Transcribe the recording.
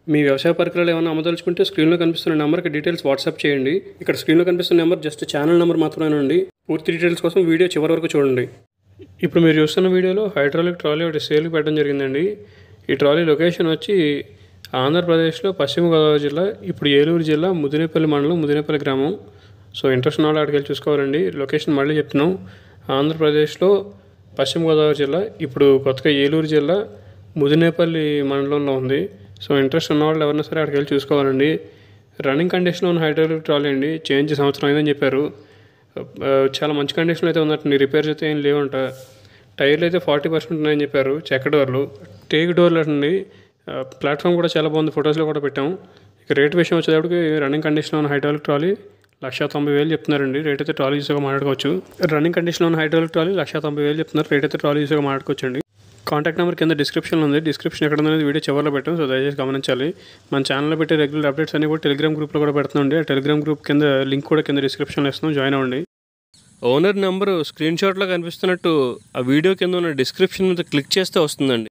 మీ వ్యవసాయ పరికరాలు ఏమైనా అమ్మదలుచుకుంటే స్క్రీన్లో కనిపిస్తున్న నెంబర్కి డీటెయిల్స్ వాట్సాప్ చేయండి ఇక్కడ స్క్రీన్లో కనిపిస్తున్న నెంబర్ జస్ట్ ఛానల్ నెంబర్ మాత్రమేనండి పూర్తి డీటెయిల్స్ కోసం వీడియో చివరి వరకు చూడండి ఇప్పుడు మీరు చూస్తున్న వీడియోలో హైడ్రాలిక్ ట్రాలీ ఒకటి సేల్కి పెట్టడం జరిగిందండి ఈ ట్రాలీ లొకేషన్ వచ్చి ఆంధ్రప్రదేశ్లో పశ్చిమ గోదావరి జిల్లా ఇప్పుడు ఏలూరు జిల్లా ముదినేపల్లి మండలం ముదినేపల్లి గ్రామం సో ఇంట్రెస్ట్ ఉన్న వాళ్ళు అక్కడికి వెళ్ళి చూసుకోవాలండి లొకేషన్ మళ్ళీ చెప్తున్నాం ఆంధ్రప్రదేశ్లో పశ్చిమ గోదావరి జిల్లా ఇప్పుడు కొత్తగా ఏలూరు జిల్లా ముదినేపల్లి మండలంలో ఉంది సో ఇంట్రెస్ట్ ఉన్న వాళ్ళు ఎవరైనా సరే అక్కడికి వెళ్ళి చూసుకోవాలండి రన్నింగ్ కండిషన్లో ఉన్న హైడ్రాలిక్ ట్రాలీ అండి చేంజ్ సంవత్సరం అయిందని చెప్పారు ఆ, చాలా మంచి కండిషన్ అయితే ఉందంటండి రిపేర్స్ అయితే ఏం లేవంట టైర్లు అయితే ఫార్టీ పర్సెంట్ ఉన్నాయని చెప్పారు చెక్క డోర్లు టేక్ డోర్లు అండి ప్లాట్ఫామ్ కూడా చాలా బాగుంది ఫొటోస్లో కూడా పెట్టాం ఇక రేట్ విషయం వచ్చేటప్పటికి రన్నింగ్ కండిషన్లో ఉన్న హైడ్రాలిక్ ట్రాలీ లక్ష తొంభై వేలు చెప్తున్నారండి రేట్ అయితే ట్రాలీ చూసాక మాట్లాడుకోవచ్చు రన్నింగ్ కండిషన్లో ఉన్న హైడ్రాలిక్ ట్రాలీ లక్ష తొంభై వేలు చెప్తున్నారు రేట్ అయితే ట్రాలీ చూసాక మాట్లాడుకోవచ్చు అండి కాంటాక్ట్ నెంబర్ కింద డిస్క్రిప్షన్లో ఉంది డిస్క్రిప్షన్ ఎక్కడ అనేది వీడియో చివరిలో పెట్టాం సో దయచేసి గమనించాలి మన ఛానల్లో పెట్టే రెగ్యులర్ అప్డేట్స్ అన్ని కూడా టెలిగ్రామ్ గ్రూప్లో కూడా పెడుతుందండి ఆ టెలిగ్రామ్ గ్రూప్ కింద లింక్ కూడా కింద డిస్క్రిప్షన్లో ఇస్తున్నాం జాయిన్ అవ్వండి ఓనర్ నెంబరు స్క్రీన్ షాట్లో కనిపిస్తున్నట్టు ఆ వీడియో కింద ఉన్న డిస్క్రిప్షన్ మీద క్లిక్ చేస్తే వస్తుందండి